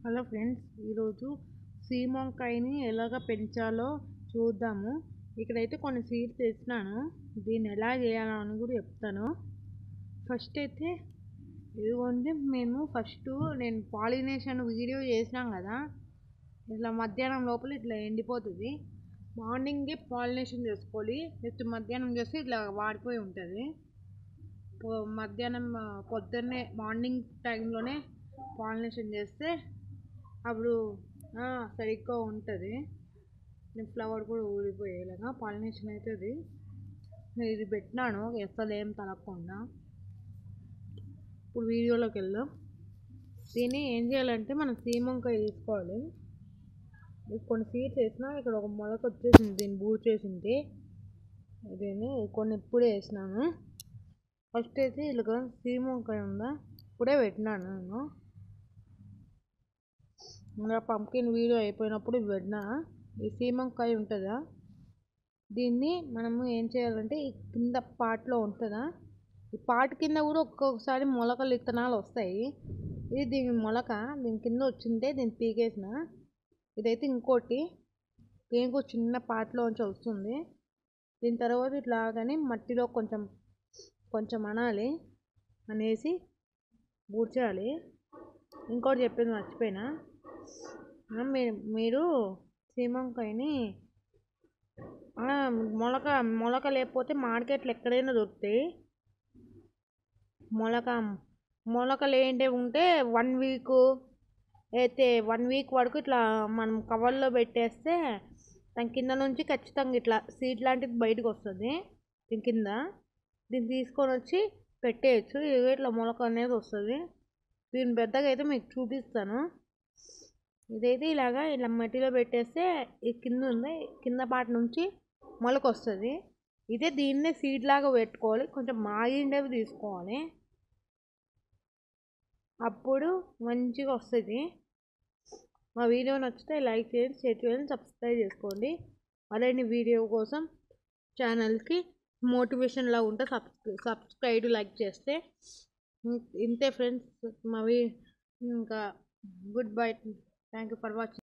hello friends ఈరోజు సీమంకాయని ఎలాగ పెంచాలో చూద్దాము ఇక్కడైతే కొన్ని సీడ్స్ తెచ్చినాను దీన్ని ఎలా చేయాలో అని కూడా చెప్తాను ఫస్ట్ అయితే ఇదిగోండి మేము ఫస్ట్ నేను పాలినేషన్ వీడియో చేసినాం కదా ఇట్లా మధ్యాహ్నం లోపల ఇట్లా ఎండిపోతుంది మార్నింగే పాలినేషన్ చేసుకోవాలి నెక్స్ట్ మధ్యాహ్నం చేస్తే ఇట్లా వాడిపోయి ఉంటుంది పొ- మధ్యాహ్నం ఆ, పొద్దున్నే మార్నింగ్ టైంలోనే పాలినేషన్ చేస్తే అప్పుడు ఆ, సరిగ్గా ఉంటుంది నేను ఫ్లవర్ కూడా ఊడిపోయేలాగా పాలినేషన్ అవుతుంది నేను ఇది పెట్టినాను అసలు ఏం తలగకుండా ఇప్పుడు వీడియోలోకి వెళ్దాం దీన్ని ఏం చేయాలంటే మనం సీమంకాయ తీసుకోవాలి ఇది కొన్ని సీడ్స్ వేసినా ఇక్కడ ఒక మొలక వచ్చేసింది దీన్ని బూట్ చేసింది దీన్ని కొన్ని ఇప్పుడే వేసినాను ఫస్ట్ అయితే ఇలాగ సీమంకాయ ఉందా ఇప్పుడే పెట్టినాను నేను ఇంకా పంకిన్ వీడియో అయిపోయినప్పుడు ఇది పెట్టినా ఈ సీమంకాయ ఉంటుందా దీన్ని మనము ఏం చేయాలంటే ఈ కింద పార్ట్లో ఉంటుందా ఈ పార్ట్ కింద కూడా ఒక్కొక్కసారి మొలకలు విత్తనాలు వస్తాయి ఇది దీని మొలక దీని కింద వచ్చింటే దీన్ని పీకేసిన ఇదైతే ఇంకోటి దీనికి ఒక చిన్న పార్ట్లోంచి వస్తుంది దీని తర్వాత ఇట్లా కానీ మట్టిలో కొంచెం కొంచెం అనాలి అనేసి బూడ్చాలి ఇంకోటి చెప్పింది మర్చిపోయినా ఆ, మీరు మీరు సీమంకాయని ఆ, మొలక మొలక లేకపోతే మార్కెట్లో ఎక్కడైనా దొరుకుతాయి మొలక మొలక లేంటే ఉంటే వన్ వీక్ అయితే వన్ వీక్ వరకు ఇట్లా మనం కవర్లో పెట్టేస్తే దాని కింద నుంచి ఖచ్చితంగా ఇట్లా సీడ్ లాంటిది బయటకు వస్తుంది దీని కింద దీన్ని తీసుకొని వచ్చి పెట్టేయచ్చు ఇదిగో ఇట్లా మొలక అనేది వస్తుంది దీని పెద్దగా అయితే మీకు చూపిస్తాను ఇదైతే ఇలాగా ఇలా మట్టిలో పెట్టేస్తే ఈ కింద ఉంది కింద పాట నుంచి మొలక వస్తుంది ఇదే దీన్నే సీడ్ లాగా పెట్టుకోవాలి కొంచెం మాగిండేవి తీసుకోవాలి అప్పుడు మంచిగా వస్తుంది మా వీడియో నచ్చితే లైక్ చేయండి షేర్ చేయండి సబ్స్క్రైబ్ చేసుకోండి మరిన్ని వీడియో కోసం ఛానల్కి మోటివేషన్లా ఉంటే సబ్స్క్రై సబ్స్క్రైబ్ లైక్ చేస్తే ఇంతే ఫ్రెండ్స్ మా వీ ఇంకా goodbye thank you for watching